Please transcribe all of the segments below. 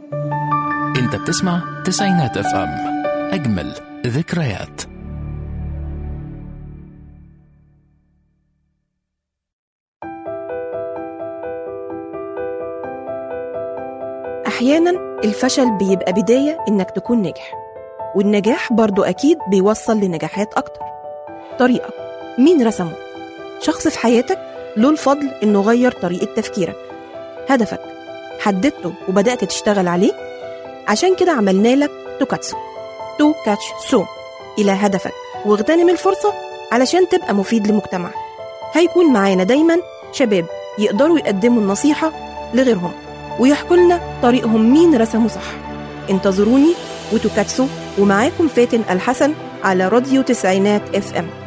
انت بتسمع تسعينات اف ام اجمل ذكريات أحيانا الفشل بيبقى بداية إنك تكون ناجح والنجاح برضو أكيد بيوصل لنجاحات أكتر طريقك مين رسمه؟ شخص في حياتك له الفضل إنه غير طريقة تفكيرك هدفك حددته وبدأت تشتغل عليه عشان كده عملنا لك توكاتسو تو كاتش سو إلى هدفك واغتنم الفرصة علشان تبقى مفيد لمجتمعك هيكون معانا دايما شباب يقدروا يقدموا النصيحة لغيرهم ويحكوا لنا طريقهم مين رسمه صح انتظروني وتوكاتسو ومعاكم فاتن الحسن على راديو تسعينات اف ام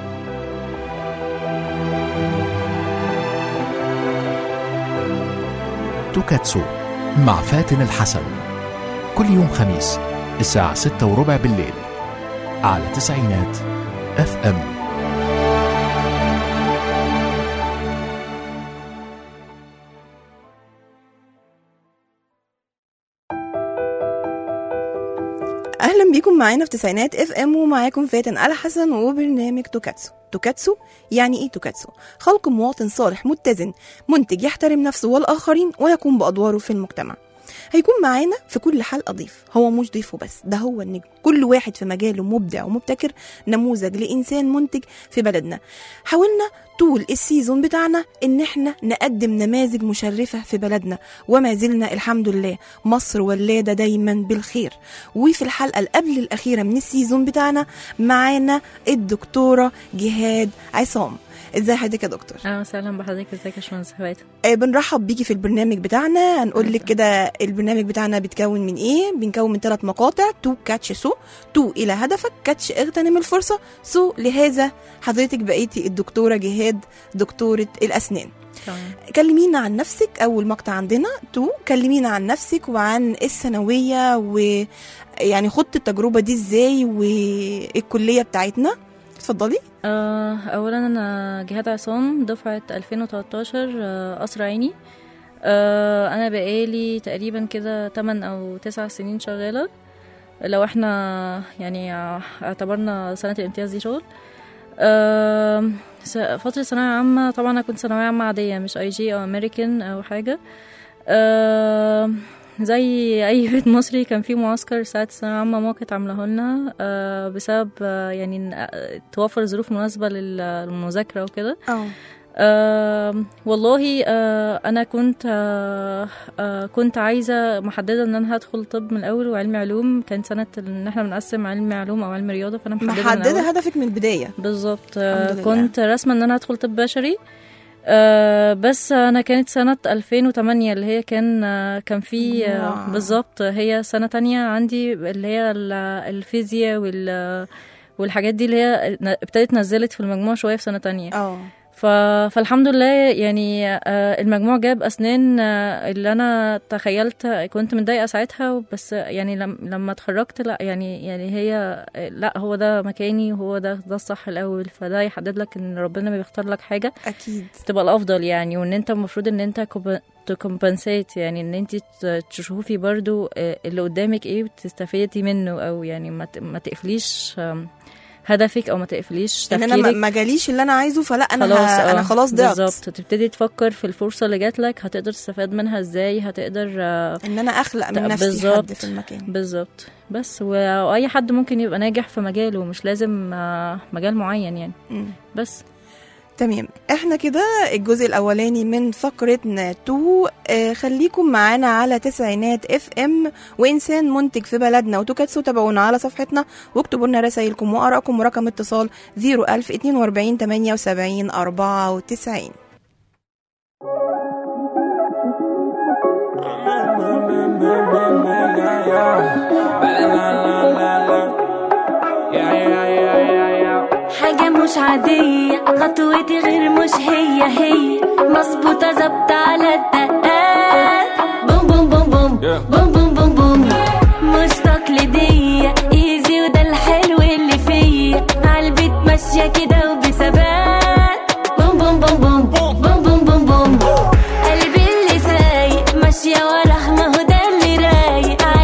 توكاتسو مع فاتن الحسن كل يوم خميس الساعة ستة وربع بالليل على تسعينات اف ام اهلا بيكم معانا في تسعينات اف ام ومعاكم فاتن الحسن وبرنامج توكاتسو توكاتسو يعني ايه توكاتسو خلق مواطن صالح متزن منتج يحترم نفسه والاخرين ويقوم بادواره في المجتمع هيكون معانا في كل حلقه ضيف هو مش ضيف وبس ده هو النجم كل واحد في مجاله مبدع ومبتكر نموذج لانسان منتج في بلدنا حاولنا طول السيزون بتاعنا ان احنا نقدم نماذج مشرفه في بلدنا وما زلنا الحمد لله مصر ولاده دايما بالخير وفي الحلقه اللي قبل الاخيره من السيزون بتاعنا معانا الدكتوره جهاد عصام ازاي حضرتك يا دكتور اهلا وسهلا بحضرتك ازيك يا باشمهندس فاتن آه، بنرحب بيكي في البرنامج بتاعنا هنقول لك كده البرنامج بتاعنا بيتكون من ايه بنكون من ثلاث مقاطع تو كاتش سو تو الى هدفك كاتش اغتنم الفرصه سو لهذا حضرتك بقيتي الدكتوره جهاد دكتوره الاسنان تمام كلمينا عن نفسك اول مقطع عندنا تو كلمينا عن نفسك وعن الثانويه ويعني خدت التجربه دي ازاي والكليه بتاعتنا اتفضلي آه اولا انا جهاد عصام دفعه 2013 آه قصر عيني آه انا بقالي تقريبا كده 8 او 9 سنين شغاله لو احنا يعني اعتبرنا سنه الامتياز دي شغل آه س- فتره ثانويه عامه طبعا انا كنت ثانويه عامه عاديه مش اي جي او امريكان او حاجه آه زي اي بيت مصري كان في معسكر ساعه الثانويه العامه ماما كانت عاملاه لنا آه بسبب آه يعني إن، آه، توفر ظروف مناسبه لل- للمذاكره وكده اه آه والله آه انا كنت آه آه كنت عايزه محدده ان انا هدخل طب من الاول وعلمي علوم كانت سنه ان احنا بنقسم علم علوم او علم رياضه فانا محدده من الأول. محدده هدفك من البدايه بالظبط الحمد آه، لله. كنت راسمه ان انا هدخل طب بشري آه بس انا كانت سنه 2008 اللي هي كان آه كان في واو. آه بالظبط هي سنه تانية عندي اللي هي ال- الفيزياء وال والحاجات دي اللي هي ن- ابتدت نزلت في المجموع شويه في سنه تانية اه ف... فالحمد لله يعني آه، المجموع جاب اسنان آه، اللي انا تخيلت كنت متضايقه ساعتها بس يعني لم... لما اتخرجت لا يعني يعني هي آه، لا هو ده مكاني وهو ده ده الصح الاول فده يحدد لك ان ربنا بيختار لك حاجه اكيد تبقى الافضل يعني وان انت المفروض ان انت تكمبنسيت يعني ان انت ت- تشوفي برضو آه، اللي قدامك ايه وتستفيدي منه او يعني ما ت- ما تقفليش آم، هدفك او ما تقفليش ان تفكيرك انا ما- ما جاليش اللي انا عايزه فلا انا خلاص ه... آه، انا خلاص ضعت بالظبط تبتدي تفكر في الفرصه اللي جات لك هتقدر تستفاد منها ازاي هتقدر آه، ان انا اخلق من نفسي بالظبط. حد في المكان بالظبط بس و- واي حد ممكن يبقى ناجح في مجاله مش لازم آه، مجال معين يعني مم. بس تمام احنا كده الجزء الاولاني من فقرتنا تو آه خليكم معانا على تسعينات اف ام وانسان منتج في بلدنا وتوكاتسو تابعونا على صفحتنا واكتبوا لنا رسائلكم وارائكم ورقم اتصال 01042 78 94 حاجة مش عادية خطوتي غير مش هي هي مظبوطة ظابطة على الدقات بوم بوم بوم بوم بوم بوم بوم بوم مش تقليدية ايزي وده الحلو اللي فيا عالبيت ماشية كده وبثبات بوم بوم بوم بوم بوم بوم بوم بوم قلبي اللي سايق ماشية وراه ما هو ده اللي رايق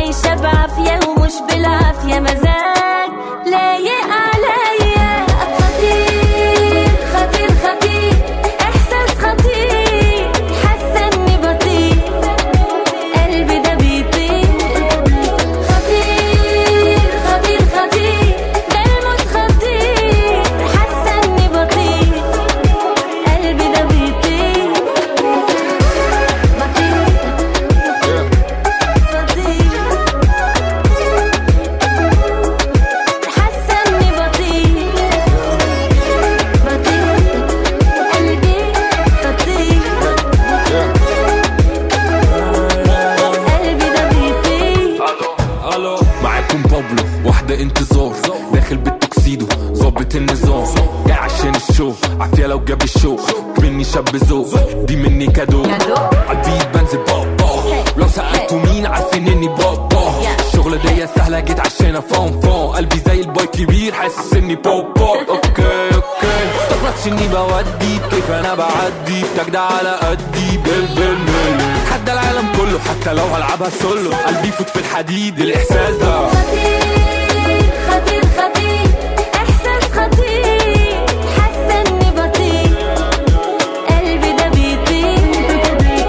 عافية لو جاب الشوق مني شاب ذوق دي مني كادو عالبيت بنزل باب باب لو سألتوا مين عارفين اني باب باب الشغلة دي سهلة جيت عشان فون فون قلبي زي الباي كبير حاسس اني بوب بوب اوكي اوكي استغربتش اني بودي كيف انا بعدي بتجدع على قدي بال بال بال حتى العالم كله حتى لو هلعبها سولو قلبي يفوت في الحديد الاحساس ده خطير خطير خطير احساس خطير حاسه اني بطير قلبي ده بيطير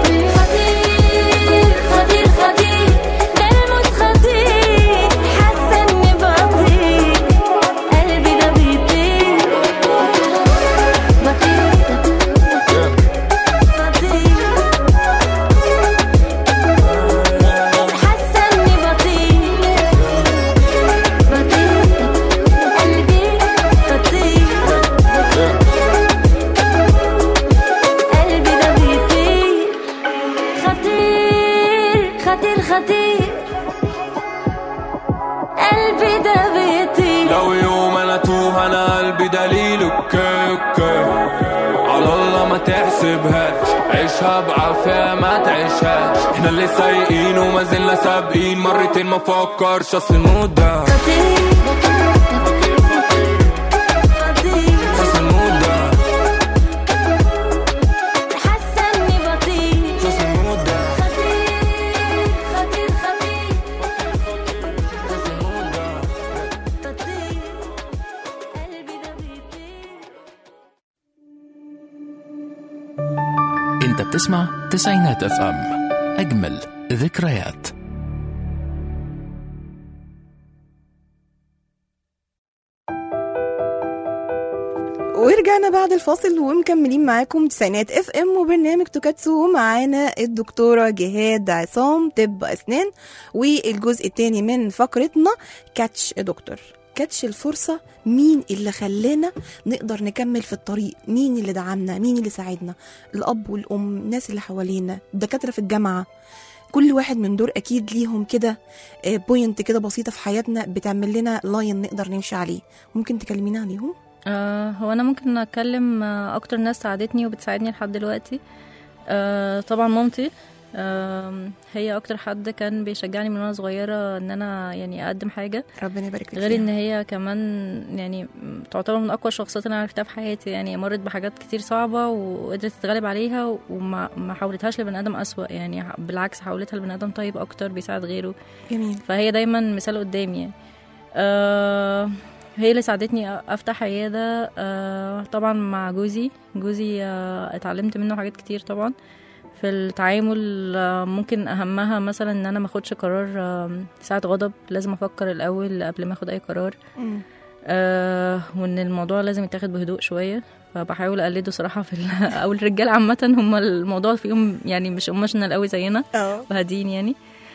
خطير خطير خطير ده الموت خطير حاسه اني بطير قلبي ده بيطير بطير بطير حاسه اني بطير بطير قلبي بطير قلبي ده بيطير خطير خطير خطير قلبي ده بيطير لو يوم انا توه انا قلبي دليل اوكي اوكي على الله ما تحسبهاش عيشها بعافية ما تعيشهاش احنا اللي سايقين وما زلنا سابقين مرتين ما فكرش اصل المود ده خطير خطير اصل المود ده حاسه اني بطير اصل المود ده خطير خطير خطير اصل المود ده بطير قلبي ده بيطير انت بتسمع تسعينات اف ام اجمل ذكريات ورجعنا بعد الفاصل ومكملين معاكم تسعينات اف ام وبرنامج توكاتسو ومعانا الدكتوره جهاد عصام طب اسنان والجزء الثاني من فقرتنا كاتش يا دكتور كاتش الفرصة مين اللي خلانا نقدر نكمل في الطريق مين اللي دعمنا مين اللي ساعدنا الأب والأم الناس اللي حوالينا الدكاترة في الجامعة كل واحد من دول أكيد ليهم كده بوينت كده بسيطة في حياتنا بتعمل لنا لاين نقدر نمشي عليه ممكن تكلمينا عليهم؟ آه هو انا ممكن اتكلم آه اكتر ناس ساعدتني وبتساعدني لحد دلوقتي آه طبعا مامتي آه هي اكتر حد كان بيشجعني من وانا صغيره ان انا يعني اقدم حاجه ربنا يبارك لك غير فيها. ان هي كمان يعني تعتبر من اقوى الشخصيات اللي انا عرفتها في حياتي يعني مرت بحاجات كتير صعبه وقدرت تتغلب عليها وما ما حولتهاش لبني ادم اسوأ يعني بالعكس حولتها لبني ادم طيب اكتر بيساعد غيره جميل فهي دايما مثال قدامي يعني آه هي اللي ساعدتني افتح عياده آه طبعا مع جوزي جوزي آه اتعلمت منه حاجات كتير طبعا في التعامل آه ممكن اهمها مثلا ان انا ما اخدش قرار آه ساعه غضب لازم افكر الاول قبل ما اخد اي قرار مم. آه وان الموضوع لازم يتاخد بهدوء شويه فبحاول اقلده صراحه في ال- او الرجال عامه هم الموضوع فيهم يعني مش ايموشنال قوي زينا اه وهادين يعني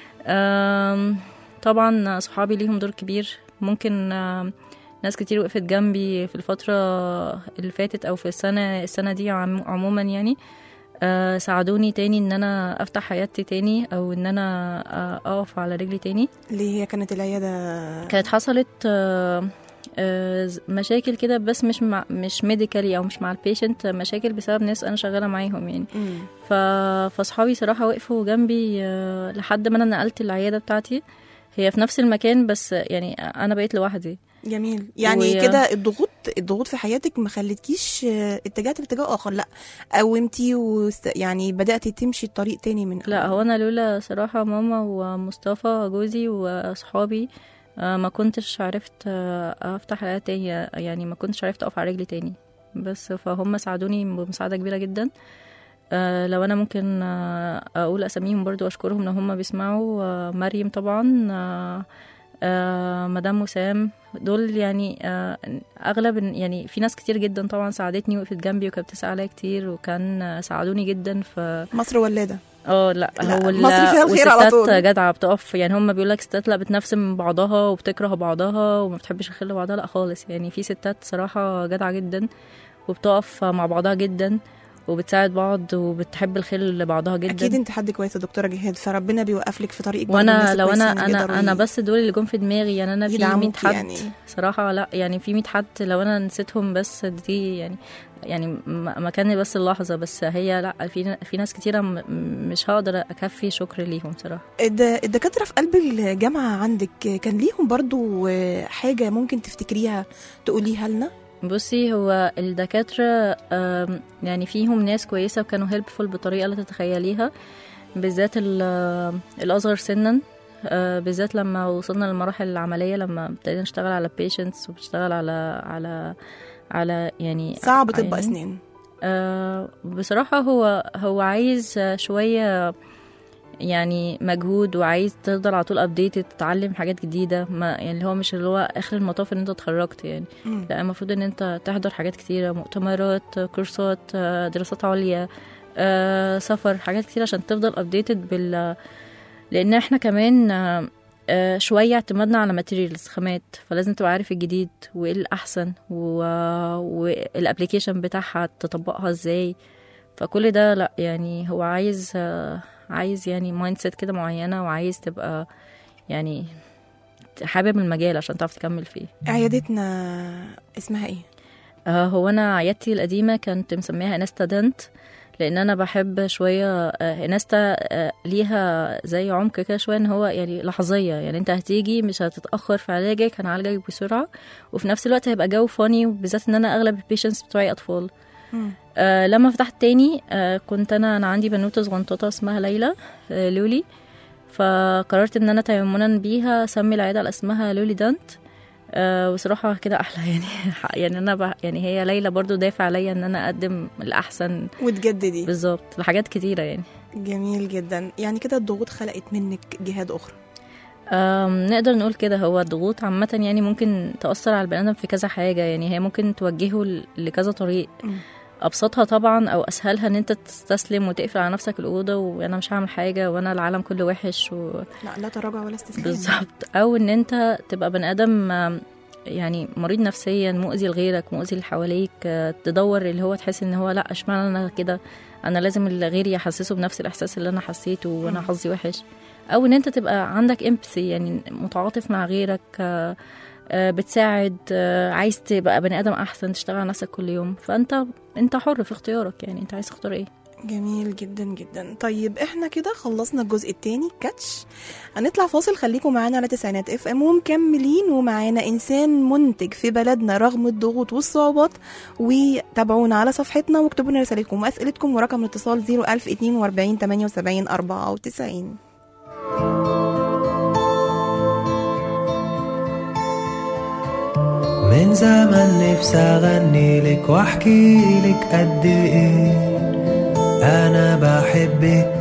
آم، طبعا صحابي ليهم دور كبير ممكن آم، ناس كتير وقفت جنبي في الفترة اللي فاتت أو في السنة السنة دي عم- عموما يعني آه، ساعدوني تاني ان انا افتح حياتي تاني او ان انا آه، اقف على رجلي تاني اللي هي كانت العيادة كانت حصلت آه، آه، ز- مشاكل كده بس مش مع مش ميديكالي او مش مع البيشنت مشاكل بسبب ناس انا شغاله معاهم يعني مم. ف... فاصحابي صراحه وقفوا جنبي آه، لحد ما انا نقلت العياده بتاعتي هي في نفس المكان بس يعني انا بقيت لوحدي جميل يعني و- كده الضغوط الضغوط في حياتك ما خلتكيش آه، اتجهت لاتجاه اخر لا قومتي وست... يعني بداتي تمشي الطريق تاني من لا هو انا لولا صراحه ماما ومصطفى جوزي واصحابي آه، ما كنتش عرفت آه، افتح حياه تاني يعني ما كنتش عرفت اقف على رجلي تاني بس فهم ساعدوني بمساعده كبيره جدا آه، لو انا ممكن آه، اقول اساميهم برضو اشكرهم لو هم بيسمعوا آه، مريم طبعا آه، آه، مدام وسام دول يعني آه، اغلب يعني في ناس كتير جدا طبعا ساعدتني وقفت جنبي وكانت بتسأل عليا كتير وكان آه، ساعدوني جدا في مصر ولاده اه لا, لا، هو مصر فيها الخير على وستات طول. جدعه بتقف يعني هم بيقول لك ستات لا بتنفس من بعضها وبتكره بعضها وما بتحبش الخير لبعضها لا خالص يعني في ستات صراحه جدعه جدا وبتقف مع بعضها جدا وبتساعد بعض وبتحب الخير لبعضها جدا اكيد انت حد كويس يا دكتوره جهاد فربنا بيوقف لك في طريقك برضه وانا الناس لو انا الكويسين اللي انا يقدروا انا ي- بس دول اللي جم في دماغي يعني انا في 100 يدعموك حد يعني. صراحه لا يعني في 100 حد لو انا نسيتهم بس دي يعني يعني م- مكاني بس اللحظه بس هي لا في في ناس كتيره م- مش هقدر اكفي شكر ليهم صراحه الد- الدكاتره في قلب الجامعه عندك كان ليهم برضو حاجه ممكن تفتكريها تقوليها لنا بصي هو الدكاترة آم، يعني فيهم ناس كويسة وكانوا هيلبفول بطريقة لا تتخيليها بالذات ال- الأصغر سنا آه، بالذات لما وصلنا للمراحل العملية لما ابتدينا نشتغل على patients وبنشتغل على على على يعني صعب طب يعني- اسنان آه، بصراحة هو هو عايز آه، شوية يعني مجهود وعايز تفضل على طول ابديت تتعلم حاجات جديدة ما يعني اللي هو مش اللي هو اخر المطاف ان انت اتخرجت يعني مم. لا المفروض ان انت تحضر حاجات كتيرة مؤتمرات كورسات آه، دراسات عليا آه، سفر حاجات كتير عشان تفضل ابديتد بال لان احنا كمان آه، آه، شوية اعتمدنا على ماتيريالز خامات فلازم تبقى عارف الجديد وايه الأحسن والابليكيشن بتاعها تطبقها ازاي فكل ده لا يعني هو عايز آه، عايز يعني مايند سيت كده معينة وعايز تبقى يعني حابب المجال عشان تعرف تكمل فيه عيادتنا اسمها ايه آه، هو انا عيادتي القديمه كنت مسميها انستا دنت لان انا بحب شويه آه، انستا آه، ليها زي عمق كده شويه ان هو يعني لحظيه يعني انت هتيجي مش هتتاخر في علاجك هنعالجك بسرعه وفي نفس الوقت هيبقى جو فاني وبالذات ان انا اغلب البيشنتس بتوعي اطفال مم. آه لما فتحت تاني آه كنت انا انا عندي بنوته صغنطوطه اسمها ليلى آه لولي فقررت ان انا تيمنا بيها اسمي العياده على اسمها لولي دانت آه وصراحه كده احلى يعني يعني انا بح يعني هي ليلى برضو دافع عليا ان انا اقدم الاحسن وتجددي بالظبط لحاجات كتيره يعني جميل جدا يعني كده الضغوط خلقت منك جهاد اخرى أم، نقدر نقول كده هو الضغوط عامة يعني ممكن تأثر على البني آدم في كذا حاجة يعني هي ممكن توجهه ل- لكذا طريق مم. أبسطها طبعا أو أسهلها إن أنت تستسلم وتقفل على نفسك الأوضة وأنا مش هعمل حاجة وأنا العالم كله وحش و... لا لا تراجع ولا استسلام بالظبط أو إن أنت تبقى بني آدم آم، يعني مريض نفسيا مؤذي لغيرك مؤذي اللي حواليك آه، تدور اللي هو تحس ان هو لا اشمعنى انا كده انا لازم اللي غيري يحسسه بنفس الاحساس اللي انا حسيته وانا مم. حظي وحش او ان انت تبقى عندك امبثي يعني متعاطف مع غيرك آه، آه، بتساعد آه، عايز تبقى بني ادم احسن تشتغل على نفسك كل يوم فانت انت حر في اختيارك يعني انت عايز تختار ايه جميل جدا جدا طيب احنا كده خلصنا الجزء التاني كاتش هنطلع فاصل خليكم معانا على تسعينات اف ام ومكملين ومعانا انسان منتج في بلدنا رغم الضغوط والصعوبات وتابعونا على صفحتنا واكتبوا لنا رسالتكم واسئلتكم ورقم الاتصال 01042 78 94 من زمان نفسي اغني لك واحكي لك قد ايه انا بحبك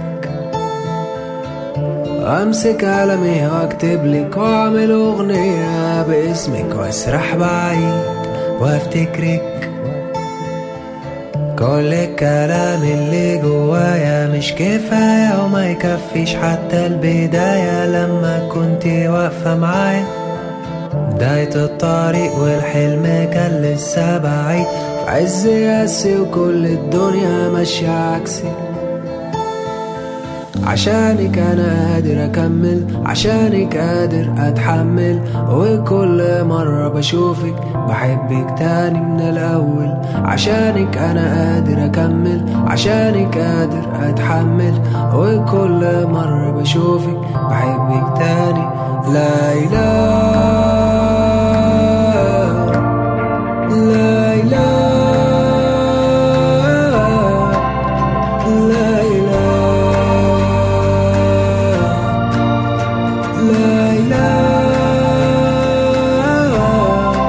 امسك قلمي واكتب لك واعمل اغنية باسمك واسرح بعيد وافتكرك كل الكلام اللي جوايا مش كفاية وما يكفيش حتى البداية لما كنت واقفة معايا بداية الطريق والحلم كان لسه بعيد في عز ياسي وكل الدنيا ماشية عكسي عشانك انا قادر اكمل عشانك قادر اتحمل وكل مرة بشوفك بحبك تاني من الاول عشانك انا قادر اكمل عشانك قادر اتحمل وكل مرة بشوفك بحبك تاني لا اله لا اله لا إله لا إله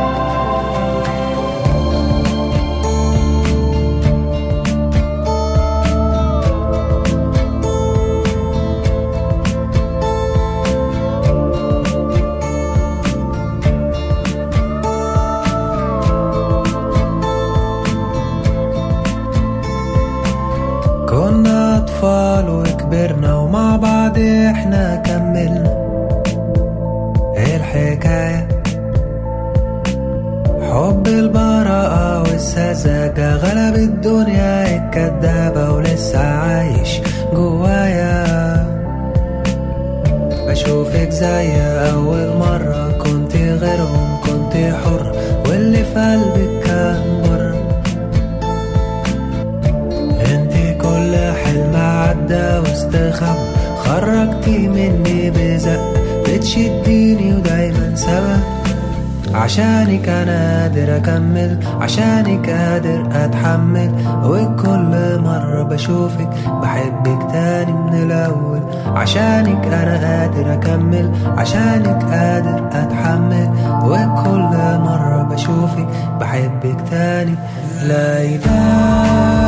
كنا أطفال وكبرنا ومع بعض إحنا كملنا إيه الحكاية حب البراءة والسذاجة غلب الدنيا الكدابة أشوفك زي أول مرة كنت غيرهم كنت حر واللي في قلبك كان بره انت كل حلم عدى واستخبى خرجتي مني بزق بتشديني ودايما سبب عشانك انا قادر اكمل عشانك قادر اتحمل وكل مرة بشوفك بحبك تاني من الاول عشانك انا قادر اكمل عشانك قادر اتحمل وكل مرة بشوفك بحبك تاني لا اله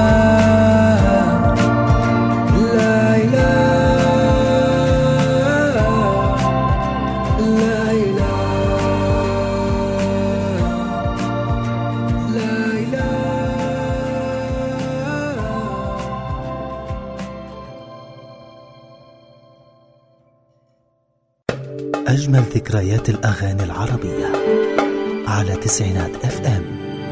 لا اله لا إله لا إله أجمل ذكريات الأغاني العربية على تسعينات اف ام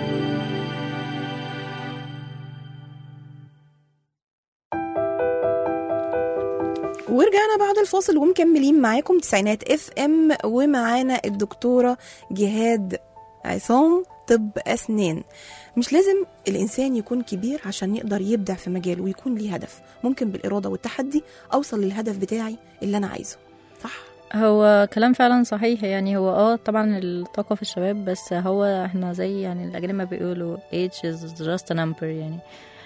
ورجعنا بعد الفاصل ومكملين معاكم تسعينات اف ام ومعانا الدكتورة جهاد عصام طب أسنان مش لازم الإنسان يكون كبير عشان يقدر يبدع في مجاله ويكون ليه هدف ممكن بالإرادة والتحدي أوصل للهدف بتاعي اللي أنا عايزه صح؟ هو كلام فعلا صحيح يعني هو اه طبعا الطاقة في الشباب بس هو احنا زي يعني الأجانب ما بيقولوا age is just a number يعني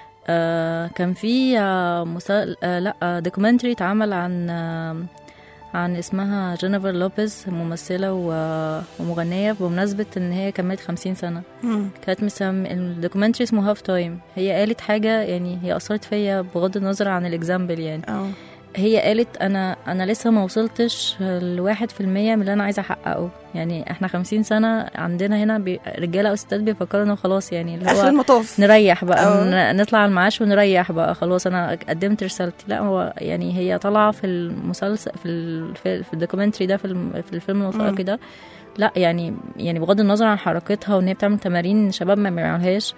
آه كان في آه مسا... آه لا دوكيومنتري اتعمل عن آه عن اسمها جينيفر لوبيز ممثلة و- ومغنية بمناسبة ان هي كملت خمسين سنة كانت مسم الدوكيومنتري اسمه هاف تايم هي قالت حاجة يعني هي أثرت فيا بغض النظر عن الإكزامبل يعني اه هي قالت انا انا لسه ما وصلتش لواحد في المية من اللي انا عايزه احققه يعني احنا خمسين سنه عندنا هنا بي... رجاله او ستات بيفكروا انه خلاص يعني اللي آخر هو المطاف نريح بقى أه. ن- نطلع على المعاش ونريح بقى خلاص انا قدمت رسالتي لا هو يعني هي طالعه في المسلسل في ال... في, في الدوكيومنتري ده في, الم... في الفيلم الوثائقي ده لا يعني يعني بغض النظر عن حركتها وان هي بتعمل تمارين شباب ما بيعملوهاش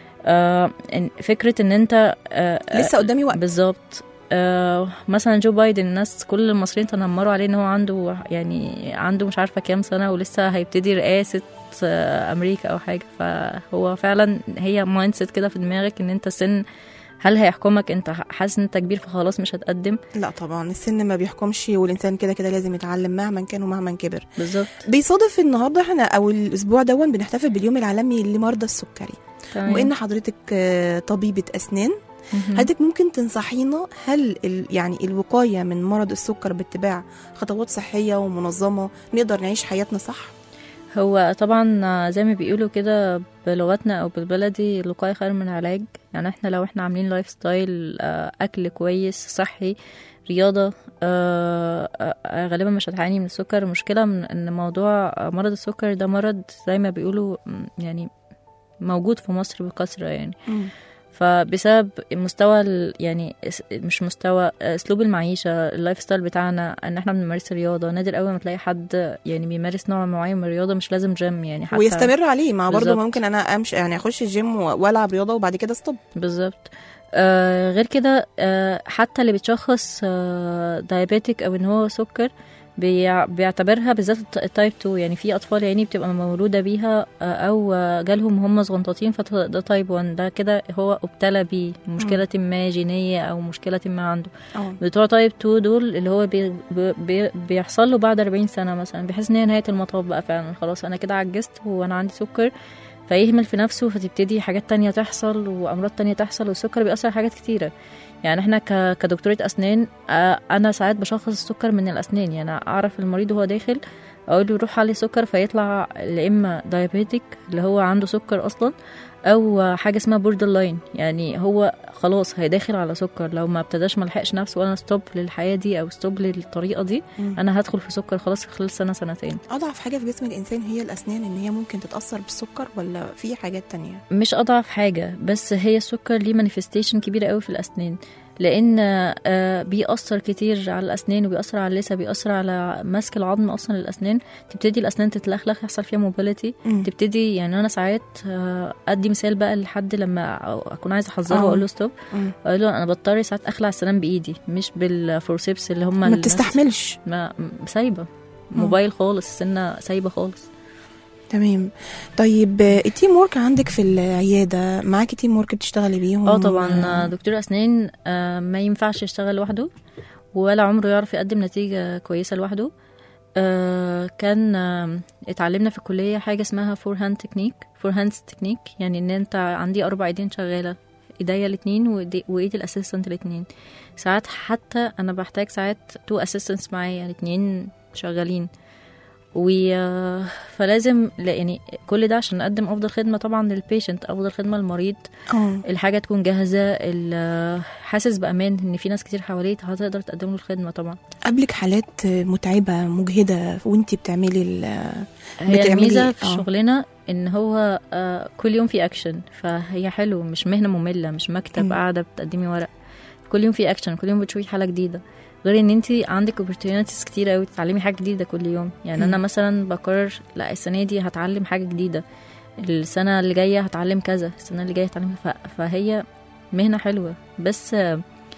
آه إن- فكره ان انت آه لسه قدامي وقت بالظبط آه مثلا جو بايدن الناس كل المصريين تنمروا عليه ان هو عنده يعني عنده مش عارفه كام سنه ولسه هيبتدي رئاسه آه امريكا او حاجه فهو فعلا هي مايند سيت كده في دماغك ان انت سن هل هيحكمك انت حاسس ان انت كبير فخلاص مش هتقدم لا طبعا السن ما بيحكمش والإنسان كده كده لازم يتعلم مهما كان ومهما كبر بالظبط بيصادف النهارده احنا او الاسبوع دون بنحتفل باليوم العالمي لمرضى السكري تمام وان حضرتك آه، طبيبه اسنان مهم. حضرتك ممكن تنصحينا هل ال يعني الوقايه من مرض السكر باتباع خطوات صحيه ومنظمه نقدر نعيش حياتنا صح هو طبعا زي ما بيقولوا كده بلغتنا او بالبلدي الوقايه خير من العلاج يعني احنا لو احنا عاملين لايف ستايل آه، اكل كويس صحي رياضه آه، آه، غالبا مش هتعاني من السكر المشكله من ان موضوع مرض السكر ده مرض زي ما بيقولوا م، يعني موجود في مصر بكثره يعني فبسبب مستوى ال- يعني اس- مش مستوى اسلوب المعيشه اللايف ستايل بتاعنا ان احنا بنمارس رياضه نادر قوي ما تلاقي حد يعني بيمارس نوع معين من الرياضه مش لازم جيم يعني حتى ويستمر عليه ما برضه بالظبط. ممكن انا امشي يعني اخش الجيم و- والعب رياضه وبعد كده ستوب بالظبط آه غير كده آه حتى اللي بتشخص آه دايابيتك او ان هو سكر بيع- بيعتبرها بالذات الت- التايب 2 يعني في اطفال يعني بتبقى مولوده بيها آه، او آه، جالهم هم صغنطاطين فده تايب 1 ده كده هو ابتلى بيه مشكله ما جينيه او مشكله ما عنده اه بتوع تايب 2 دول اللي هو بي بي بي بيحصل له بعد 40 سنه مثلا بيحس ان هي نهايه المطاف بقى فعلا خلاص انا كده عجزت وانا عندي سكر فيهمل في نفسه فتبتدي حاجات تانية تحصل وامراض تانية تحصل والسكر بيأثر على حاجات كتيره يعني احنا ك- كدكتورة اسنان آه، انا ساعات بشخص السكر من الاسنان يعني اعرف المريض وهو داخل اقول له روح عليه سكر فيطلع لا اما دايابيتك اللي هو عنده سكر اصلا او حاجه اسمها بوردر لاين يعني هو خلاص هيداخل على سكر لو ما ابتداش ما لحقش نفسه وانا ستوب للحياه دي او ستوب للطريقه دي مم. انا هدخل في سكر خلاص في خلال سنه سنتين اضعف حاجه في جسم الانسان هي الاسنان ان هي ممكن تتاثر بالسكر ولا في حاجات تانية مش اضعف حاجه بس هي السكر ليه مانيفستيشن كبيره قوي في الاسنان لان آه، بيأثر كتير على الاسنان وبيأثر على اللثه بيأثر على ماسك العظم اصلا للاسنان تبتدي الاسنان تتلخلخ يحصل فيها موبيليتي مم. تبتدي يعني انا ساعات آه، ادي مثال بقى لحد لما أو- اكون عايزه احذره آه. واقول له ستوب مم. اقول له انا بضطر ساعات اخلع السنان بايدي مش بالفورسيبس اللي هم ما الناس- بتستحملش ما سايبه موبايل خالص السنه سايبه خالص تمام طيب آه، التيم ورك عندك في العياده معاكي تيم ورك بتشتغلي بيهم اه طبعا دكتور اسنان آه، ما ينفعش يشتغل لوحده ولا عمره يعرف يقدم نتيجه كويسه لوحده آه، كان آه، اتعلمنا في الكليه حاجه اسمها فور هاند تكنيك فور هاند تكنيك يعني ان انت عندي اربع ايدين شغاله ايديا الاتنين وإيدي- وايد الاسيستنت الاتنين ساعات حتى انا بحتاج ساعات تو اسيستنتس معايا الاتنين شغالين و آه، فلازم لا يعني كل ده عشان نقدم افضل خدمه طبعا للبيشنت افضل خدمه للمريض اه الحاجه تكون جاهزه ال- حاسس بامان ان في ناس كتير حواليه هتقدر تقدم له الخدمه طبعا قبلك حالات متعبه مجهده وانتي بتعملي ال هي بتعملي- الميزه في آه. شغلنا ان هو آه، كل يوم في اكشن فهي حلو مش مهنه ممله مش مكتب مم. قاعده بتقدمي ورق كل يوم في اكشن كل يوم بتشوفي حاله جديده غير ان انت عندك opportunities كتير قوي تتعلمي حاجه جديده كل يوم يعني مم. انا مثلا بقرر لا السنه دي هتعلم حاجه جديده السنه اللي جايه هتعلم كذا السنه اللي جايه هتعلم ف... فهي مهنه حلوه بس آه،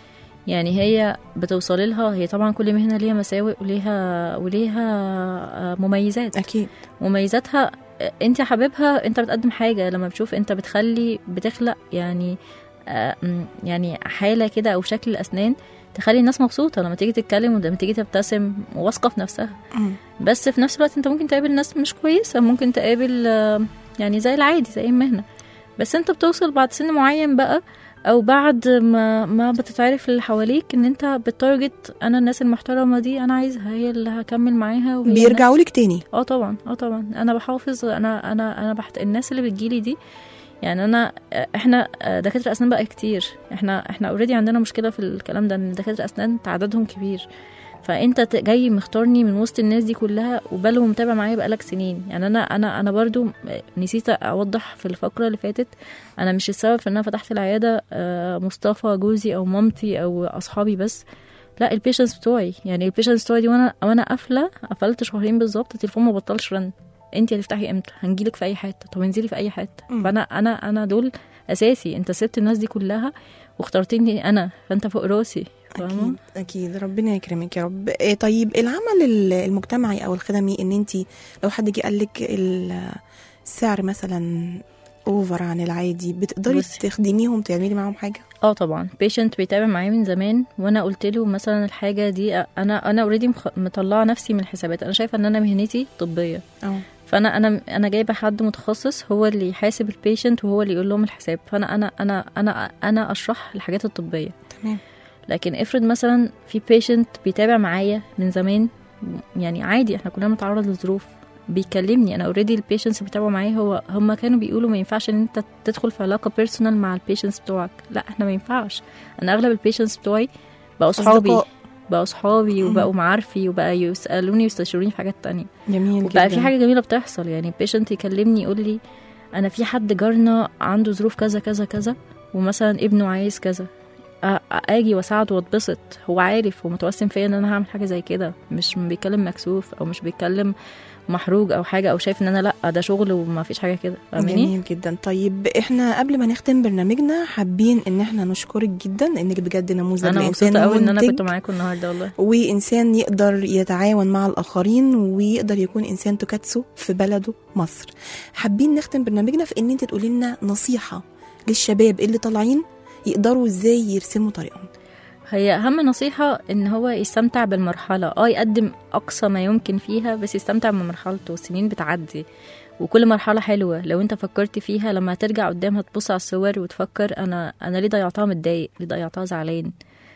يعني هي بتوصلي لها هي طبعا كل مهنه ليها مساوئ وليها وليها آه، مميزات اكيد مميزاتها انت حاببها انت بتقدم حاجه لما بتشوف انت بتخلي بتخلق يعني آه، م، يعني حاله كده او شكل الاسنان تخلي الناس مبسوطه لما تيجي تتكلم ولما تيجي تبتسم واثقه في نفسها مم. بس في نفس الوقت انت ممكن تقابل ناس مش كويسه ممكن تقابل آه، يعني زي العادي زي اي مهنه بس انت بتوصل بعد سن معين بقى او بعد ما ما بتتعرف اللي حواليك ان انت بتارجت انا الناس المحترمه دي انا عايزها هي اللي هكمل معاها وهي الناس- بيرجعوا لك تاني اه طبعا اه طبعا انا بحافظ انا انا انا بحت... الناس اللي بتجيلي دي يعني انا احنا دكاتره اسنان بقى كتير احنا احنا اوريدي عندنا مشكله في الكلام ده ان دكاتره اسنان تعدادهم كبير فانت ت- جاي مختارني من وسط الناس دي كلها وبالهم متابع معايا بقالك سنين يعني انا انا انا برضو نسيت اوضح في الفقره اللي فاتت انا مش السبب في ان انا فتحت العياده آه، مصطفى جوزي او مامتي او اصحابي بس لا البيشنس بتوعي يعني البيشنس بتوعي دي وانا وانا قافله قفلت شهرين بالظبط التليفون ما بطلش رن انت هتفتحي امتى هنجيلك في اي حته طب انزلي في اي حته مم. فانا انا انا دول اساسي انت سبت الناس دي كلها واخترتني انا فانت فوق راسي فاهمه اكيد اكيد ربنا يكرمك يا رب إيه طيب العمل ال- المجتمعي او الخدمي ان انت لو حد جه قال لك ال- السعر مثلا اوفر عن العادي بتقدري بصي. تخدميهم تعملي معاهم حاجه اه طبعا بيشنت بيتابع معايا من زمان وانا قلت له مثلا الحاجه دي انا انا اوريدي مطلعه نفسي من الحسابات انا شايفه ان انا مهنتي طبيه اه فانا انا انا جايبه حد متخصص هو اللي يحاسب البيشنت وهو اللي يقول لهم الحساب فانا انا انا انا انا اشرح الحاجات الطبيه تمام لكن افرض مثلا في بيشنت بيتابع معايا من زمان يعني عادي احنا كلنا بنتعرض لظروف بيكلمني انا اوريدي البيشنتس اللي بيتابعوا معايا هو هم كانوا بيقولوا ما ينفعش ان انت تدخل في علاقه بيرسونال مع البيشنتس بتوعك لا احنا ما ينفعش انا اغلب البيشنتس بتوعي بقوا صحابي أصدقاء. بقوا صحابي مم. وبقوا معارفي وبقى يسالوني ويستشيروني في حاجات تانية جميل وبقى جدا في حاجه جميله بتحصل يعني بيشنت يكلمني يقول لي انا في حد جارنا عنده ظروف كذا كذا كذا ومثلا ابنه عايز كذا أ- اجي واساعده واتبسط هو عارف ومتوسم فيا ان انا هعمل حاجه زي كده مش بيتكلم مكسوف او مش بيتكلم محروج او حاجه او شايف ان انا لا ده شغل وما فيش حاجه كده فاهماني جميل جدا طيب احنا قبل ما نختم برنامجنا حابين ان احنا نشكرك جدا انك بجد نموذج انا لانسان مبسوطه قوي ان انا منتج كنت معاكم النهارده والله وانسان يقدر يتعاون مع الاخرين ويقدر يكون انسان توكاتسو في بلده مصر حابين نختم برنامجنا في ان انت تقولي لنا نصيحه للشباب اللي طالعين يقدروا ازاي يرسموا طريقهم هي اهم نصيحه ان هو يستمتع بالمرحله اه يقدم اقصى ما يمكن فيها بس يستمتع بمرحلته السنين بتعدي وكل مرحله حلوه لو انت فكرت فيها لما هترجع قدام هتبص على الصور وتفكر انا انا ليه ضيعتها متضايق ليه ضيعتها زعلان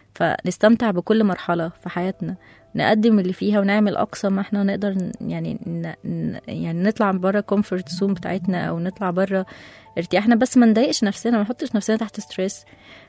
فنستمتع بكل مرحله في حياتنا نقدم اللي فيها ونعمل اقصى ما احنا نقدر ن- يعني ن... ن- يعني نطلع بره كومفورت زون بتاعتنا او نطلع بره ارتياحنا بس ما نضايقش نفسنا ما نحطش نفسنا تحت ستريس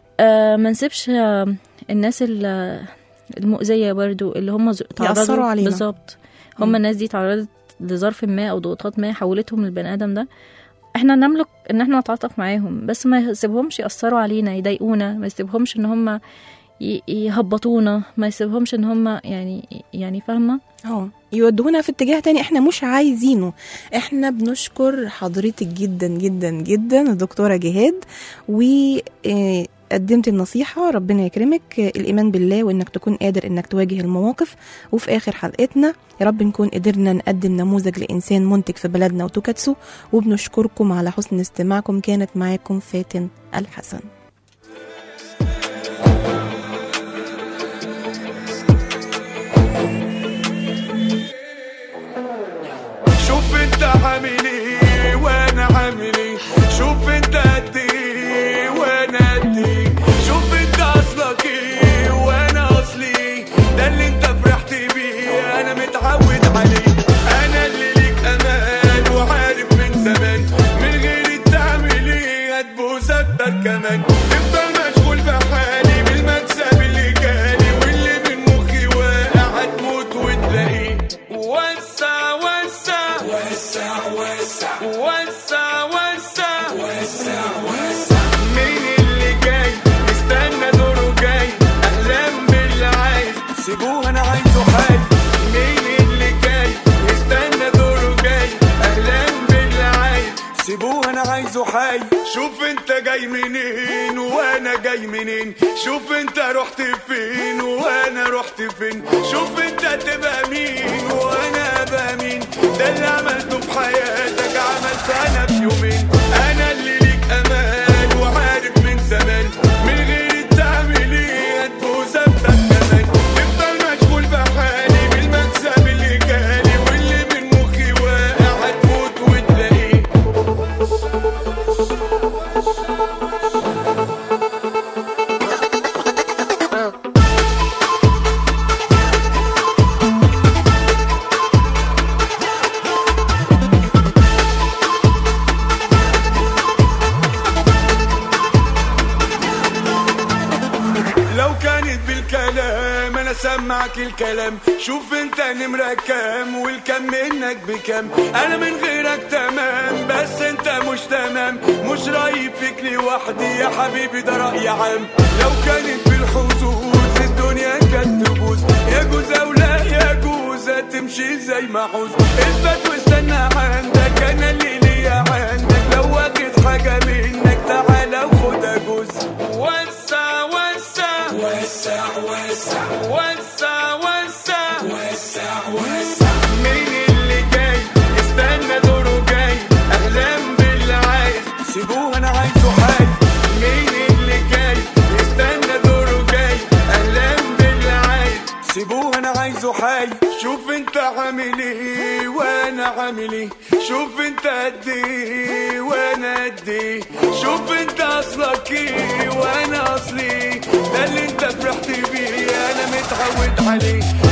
آه ما نسيبش آه الناس ال- المؤذية برضو اللي هم ز- تعرضوا يأثروا علينا. بالظبط مم. هم الناس دي تعرضت لظرف ما او ضغوطات ما حولتهم للبني ادم ده احنا نملك ان احنا نتعاطف معاهم بس ما يسيبهمش يأثروا علينا يضايقونا ما يسيبهمش ان هم ي- يهبطونا ما يسيبهمش ان هم يعني يعني فاهمه اه يودونا في اتجاه تاني احنا مش عايزينه احنا بنشكر حضرتك جدا جدا جدا الدكتورة جهاد و آه، قدمت النصيحة ربنا يكرمك آه، الإيمان بالله وإنك تكون قادر إنك تواجه المواقف وفي آخر حلقتنا يا رب نكون قدرنا نقدم نموذج لإنسان منتج في بلدنا وتوكاتسو وبنشكركم على حسن استماعكم كانت معاكم فاتن الحسن شوف انت عامل ايه وانا عامل ايه شوف انت قد ايه وانا قد ايه شوف انت اصلك ايه وانا اصلي ايه ده اللي انت فرحت بيه انا متعود عليه انا اللي ليك امان وعارف من زمان من غير تعمل ايه هتبوس اكتر كمان تفضل مشغول بحالي بالمكسب اللي جالي واللي من مخي واقع هتموت وتلاقيه وسع وسع وسع وسع وسع وسع وسع وسع مين اللي جاي استنى دوره جاي اهلا باللي عايز سيبوه انا عايزه حي مين اللي جاي استنى دوره جاي اهلا باللي عايز سيبوه انا عايزه حي شوف انت جاي منين وانا جاي منين شوف انت رحت فين وانا رحت فين شوف انت تبقى مين وانا ابقى مين ده اللي عملته في حياتك عملته انا في يومين انا اللي ليك امان وعارف من زمان من غير تعمل ايه هتبوس اكتر كمان تفضل مشغول بحالي بالمكسب اللي جالي واللي من مخي واقع هتموت وتلاقيه لو كانت بالكلام انا سمعك الكلام شوف انت نمرة كام والكم منك بكام انا من غيرك تمام بس انت مش تمام مش رايب فيك لوحدي يا حبيبي ده رأي عام لو كانت بالحظوظ الدنيا كانت تبوظ يجوز او لا يجوز هتمشي زي ما عوز اثبت واستنى عندك انا اللي ليا عندك لو واخد حاجة منك تعالى وخدها جوز وسع وسع وسع وسع وسع وسع وسع وسع مين اللي جاي استنى دوره جاي اهلا باللي عايز سيبوه انا عايزه حي مين اللي جاي استنى دوره جاي اهلا باللي عايز سيبوه انا عايزه حي شوف انت عامل ايه وانا عامل ايه شوف انت قد ايه وانا قد ايه شوف انت اصلك ايه وانا اصلي ايه ده اللي انت فرحت بيه انا متعود عليه